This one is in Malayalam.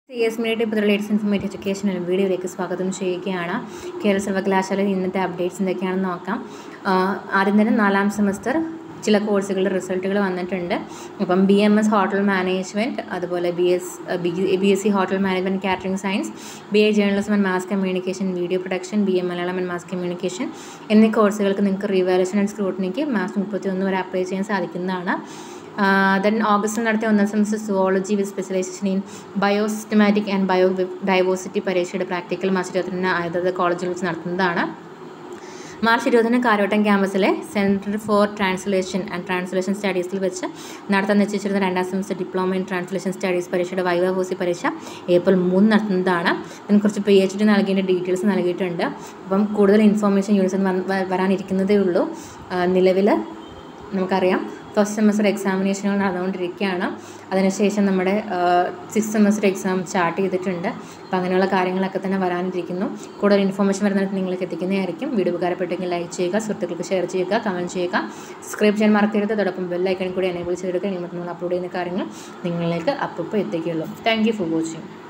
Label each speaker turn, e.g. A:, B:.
A: സി എസ് മീഡിയ ഇപ്പോൾ ലേറ്റസ്റ്റ് ഇൻഫർമേറ്റീവ് എഡ്യൂക്കേഷണൽ വീഡിയോയിലേക്ക് സ്വാഗതം ചെയ്യുകയാണ് കേരള സർവകലാശാലയിൽ ഇന്നത്തെ അപ്ഡേറ്റ്സ് എന്തൊക്കെയാണെന്ന് നോക്കാം ആഹ് ആദ്യം തന്നെ നാലാം സെമസ്റ്റർ ചില കോഴ്സുകളുടെ റിസൾട്ടുകൾ വന്നിട്ടുണ്ട് അപ്പം B M S hotel management അതുപോലെ B S B S C hotel management catering science B A journalism and mass communication video production B A Malayalam and mass communication എന്നീ കോഴ്സുകൾക്ക് നിങ്ങൾക്ക് റിവാലുവേഷൻ ആൻഡ് സ്ക്രൂട്ടിനിക്ക് മാർച്ച് മുപ്പത്തി ഒന്ന് വരെ അപ്ലൈ ചെയ്യാൻ സാധിക്കുന്നതാണ് ദെൻ ഓഗസ്റ്റിൽ നടത്തിയ ഒന്നാം semester zoology with specialization in bio systematic and bio diversity പരീക്ഷയുടെ പ്രാക്ടിക്കൽ മാർച്ച് ഇരുപത്തിരണ്ടിന് അതത് കോളേജിൽ വെച്ച് നടത്തുന്നതാണ് മാർച്ച് ഇരുപതിന് കാരോട്ടം ക്യാമ്പസിലെ centre for translation and translation സ്റ്റഡീസിൽ വെച്ച് നടത്താൻ നിശ്ചയിച്ചിരുന്ന രണ്ടാം semester diploma in translation studies പരീക്ഷയുടെ വൈവ കോഴ്സ് പരീക്ഷ ഏപ്രിൽ മൂന്ന് നടത്തുന്നതാണ് ഇതിനെക്കുറിച്ച് പി എച്ച് ഡി നൽകിയതിൻ്റെ ഡീറ്റെയിൽസ് നൽകിയിട്ടുണ്ട് അപ്പം കൂടുതൽ ഇൻഫോർമേഷൻ യൂണിവേഴ്സിറ്റി വരാനിരിക്കുന്നതേ ഉള്ളൂ നിലവിൽ നമുക്കറിയാം ഫസ്റ്റ് സെമസ്റ്റർ എക്സാമിനേഷനുകൾ നടന്നുകൊണ്ടിരിക്കുകയാണ് അതിനുശേഷം നമ്മുടെ സിക്സ് സെമസ്റ്റർ എക്സാം സ്റ്റാർട്ട് ചെയ്തിട്ടുണ്ട് അപ്പോൾ അങ്ങനെയുള്ള കാര്യങ്ങളൊക്കെ തന്നെ വരാനിരിക്കുന്നു കൂടുതൽ ഇൻഫോർമേഷൻ വരുന്നിടത്ത് നിങ്ങൾക്ക് എത്തിക്കുന്നതായിരിക്കും വീഡിയോ ഉപകാരപ്പെട്ടെങ്കിൽ ലൈക്ക് ചെയ്യുക സുഹൃത്തുക്കൾക്ക് ഷെയർ ചെയ്യുക കമൻറ്റ് ചെയ്യുക സബ്സ്ക്രൈബ് ചെയ്യാൻ മറക്കരുത് അതോടൊപ്പം ബെല്ലൈക്കൺ കൂടി എനേബിൾ ചെയ്തെടുക്കുക നമ്മൾ അപ്ലോഡ് ചെയ്യുന്ന കാര്യങ്ങൾ നിങ്ങളിലേക്ക് അപ്പോൾ എത്തിക്കുകയുള്ളൂ താങ്ക് യു ഫോർ വാച്ചിങ്